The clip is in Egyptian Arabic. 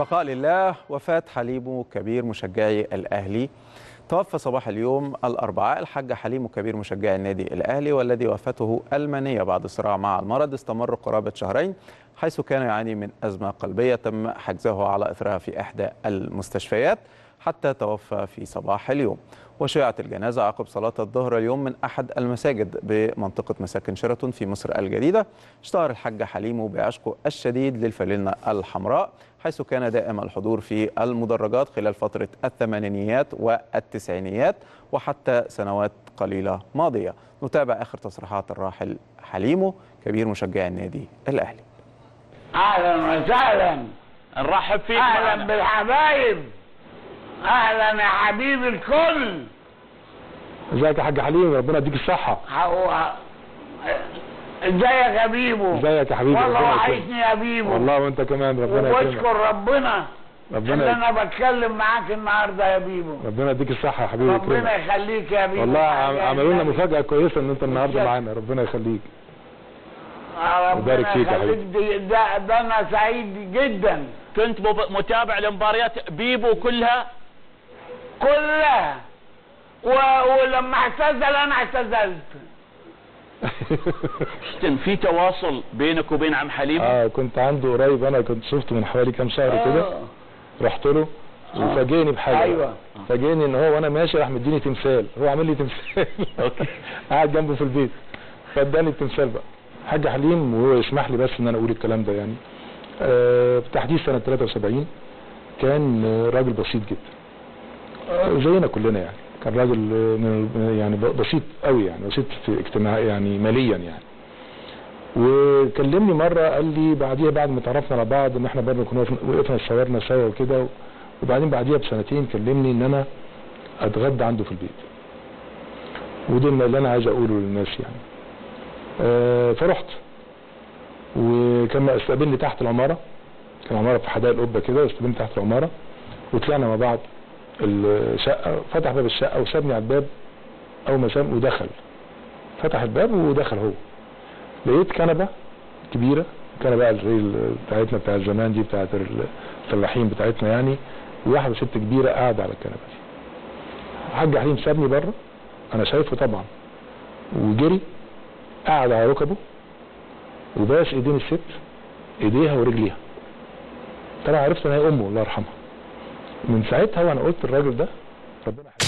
البقاء لله وفاة حليمو كبير مشجعي الأهلي توفى صباح اليوم الأربعاء الحاج حليمو كبير مشجعي النادي الأهلي والذي وفاته المنية بعد صراع مع المرض استمر قرابة شهرين حيث كان يعاني من أزمة قلبية تم حجزه على إثرها في إحدى المستشفيات حتى توفى في صباح اليوم وشيعت الجنازة عقب صلاة الظهر اليوم من أحد المساجد بمنطقة مساكن شيراتون في مصر الجديدة اشتهر الحاج حليمو بعشقه الشديد للفانلة الحمراء حيث كان دائم الحضور في المدرجات خلال فترة الثمانينيات والتسعينيات وحتى سنوات قليلة ماضية نتابع آخر تصريحات الراحل حليمو كبير مشجعي النادي الأهلي اهلا وسهلا نرحب فيك اهلا معنا. بالحبايب اهلا يا حبيب الكل ازيك يا حاج حليم ربنا يديك الصحة هو ازيك يا بيبو ازيك يا حبيبي والله ربنا يكرمك. وحشني يا بيبو والله وانت كمان ربنا يكرمك وبشكر ربنا ان ربنا انا بتكلم معاك النهارده يا بيبو ربنا يديك الصحة يا حبيبي ربنا يكرمك يخليك يا بيبو والله عم- حاجة عملوا لنا جميلة. مفاجأة كويسة ان انت النهارده مفاجأة. معانا ربنا يخليك ربنا يبارك فيك يا يخليك دي- ده, ده انا سعيد جدا كنت مب- متابع لمباريات بيبو كلها كلها و... ولما اعتزل انا اعتزلت كان في تواصل بينك وبين عم حليم اه كنت عنده قريب انا كنت شفته من حوالي كام شهر كده آه. رحت له وفاجئني بحاجة أيوة. فاجئني ان هو وانا ماشي راح مديني تمثال هو عامل لي تمثال أوكي. قاعد جنبه في البيت فاداني التمثال بقى حاج حليم وهو يسمح لي بس ان انا اقول الكلام ده يعني آه بتحديث سنة 73 كان آه، راجل بسيط جدا آه، زينا كلنا يعني كان راجل آه، من- يعني ب- بسيط قوي يعني بسيط في اجتماع يعني ماليا يعني وكلمني مره قال لي بعديها بعد ما تعرفنا على بعض ان احنا برضه كنا وقفنا- وقفنا صورنا سوا وكده وبعدين بعديها بسنتين كلمني ان انا اتغدى عنده في البيت وده اللي انا عايز اقوله للناس يعني آه فرحت وكان استقبلني تحت العماره كان عماره في حدائق القبه كده واستقبلني تحت العماره وطلعنا مع بعض الشقه فتح باب الشقه وسابني على الباب اول ما ساب ودخل فتح الباب ودخل هو لقيت كنبه كبيره كنبه بقى زي ال- بتاعتنا بتاعت زمان دي بتاعت الفلاحين بتاعتنا يعني وواحده ست كبيره قاعده على الكنبه دي حاج حليم سابني بره انا شايفه طبعا وجري قعد على ركبه وباس ايدين الست ايديها ورجليها طبعا عرفت ان هي امه الله يرحمها من ساعتها وانا قلت الراجل ده ربنا